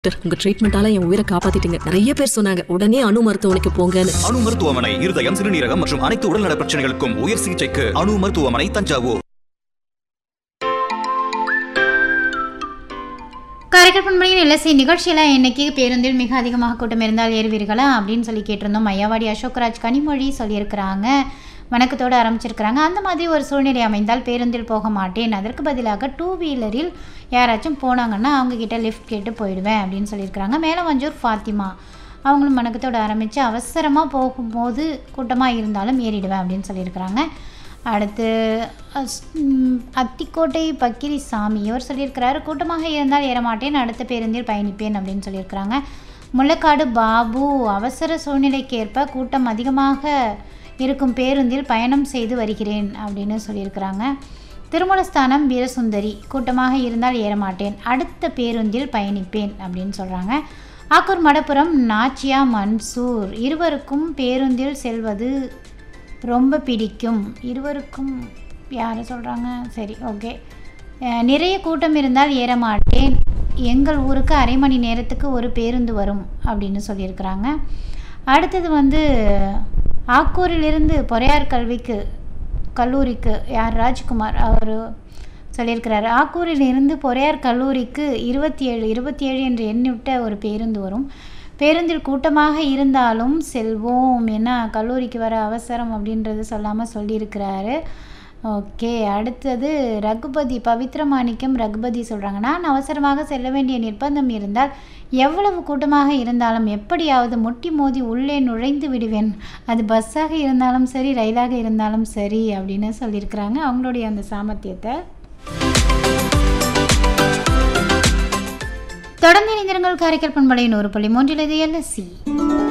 doctor உங்க ட்ரீட்மெண்டால என் உயிரை காப்பாத்திட்டீங்க நிறைய பேர் சொன்னாங்க உடனே அணு மருத்துவமனைக்கு போங்கன்னு அணு மருத்துவமனை இருதயம் சிறுநீரகம் மற்றும் அனைத்து உடல்நல பிரச்சனைகளுக்கும் உயர் சிகிச்சைக்கு அணு மருத்துவமனை தஞ்சாவூர் காரைக்கால் பண்பலையின் எல்எஸ்சி நிகழ்ச்சியில் இன்னைக்கு பேருந்தில் மிக அதிகமாக கூட்டம் இருந்தால் ஏறுவீர்களா அப்படின்னு சொல்லி கேட்டிருந்தோம் ஐயாவாடி அசோக்ராஜ் கனிமொழி சொல்லியிருக்கிறாங்க வணக்கத்தோடு ஆரம்பிச்சிருக்கிறாங்க அந்த மாதிரி ஒரு சூழ்நிலை அமைந்தால் பேருந்தில் போக மாட்டேன் அதற்கு பதிலாக டூ வீலரில் யாராச்சும் போனாங்கன்னா அவங்கக்கிட்ட லிஃப்ட் கேட்டு போயிடுவேன் அப்படின்னு சொல்லியிருக்கிறாங்க மேலே வஞ்சூர் ஃபாத்திமா அவங்களும் வணக்கத்தோடு ஆரம்பித்து அவசரமாக போகும்போது கூட்டமாக இருந்தாலும் ஏறிடுவேன் அப்படின்னு சொல்லியிருக்கிறாங்க அடுத்து அஸ்- ம், அத்திக்கோட்டை பக்கிரி சாமி இவர் சொல்லியிருக்கிறாரு கூட்டமாக இருந்தால் ஏறமாட்டேன் அடுத்த பேருந்தில் பயணிப்பேன் அப்படின்னு சொல்லியிருக்கிறாங்க முள்ளக்காடு பாபு அவசர சூழ்நிலைக்கேற்ப கூட்டம் அதிகமாக இருக்கும் பேருந்தில் பயணம் செய்து வருகிறேன் அப்படின்னு சொல்லியிருக்கிறாங்க திருமலஸ்தானம் வீரசுந்தரி கூட்டமாக இருந்தால் ஏறமாட்டேன் அடுத்த பேருந்தில் பயணிப்பேன் அப்படின்னு சொல்கிறாங்க ஆக்கூர் மடப்புரம் நாச்சியா மன்சூர் இருவருக்கும் பேருந்தில் செல்வது ரொம்ப பிடிக்கும் இருவருக்கும் யார் சொல்கிறாங்க சரி ஓகே அஹ், நிறைய கூட்டம் இருந்தால் ஏற மாட்டேன் எங்கள் ஊருக்கு அரை மணி நேரத்துக்கு ஒரு பேருந்து வரும் அப்படின்னு சொல்லியிருக்கிறாங்க அடுத்தது வந்து ஆக்கூரிலிருந்து பொறையார் கல்விக்கு கல்லூரிக்கு யார் ராஜ்குமார் அவர் சொல்லியிருக்கிறாரு ஆக்கூரில் இருந்து பொறையார் கல்லூரிக்கு இருபத்தி ஏழு இருபத்தி ஏழு என்று எண்ணிவிட்ட ஒரு பேருந்து வரும் பேருந்தில் கூட்டமாக இருந்தாலும் செல்வோம் ஏன்னா கல்லூரிக்கு வர அவசரம் அப்படின்றது சொல்லாமல் சொல்லியிருக்கிறாரு ஓகே அடுத்தது ரகுபதி பவித்ரமாணிக்கம் ரகுபதி சொல்கிறாங்க நான் அவசரமாக செல்ல வேண்டிய நிர்பந்தம் இருந்தால் எவ்வளவு கூட்டமாக இருந்தாலும் எப்படியாவது முட்டி மோதி உள்ளே நுழைந்து விடுவேன் அது பஸ்ஸாக இருந்தாலும் சரி ரயிலாக இருந்தாலும் சரி அப்படின்னு சொல்லியிருக்கிறாங்க அவங்களுடைய அந்த சாமர்த்தியத்தை தொடர்ந்து இணைந்திருங்கள் காரைக்கால் பண்பலையின் ஒரு புள்ளி மூன்றில் இது எல்எஸ்சி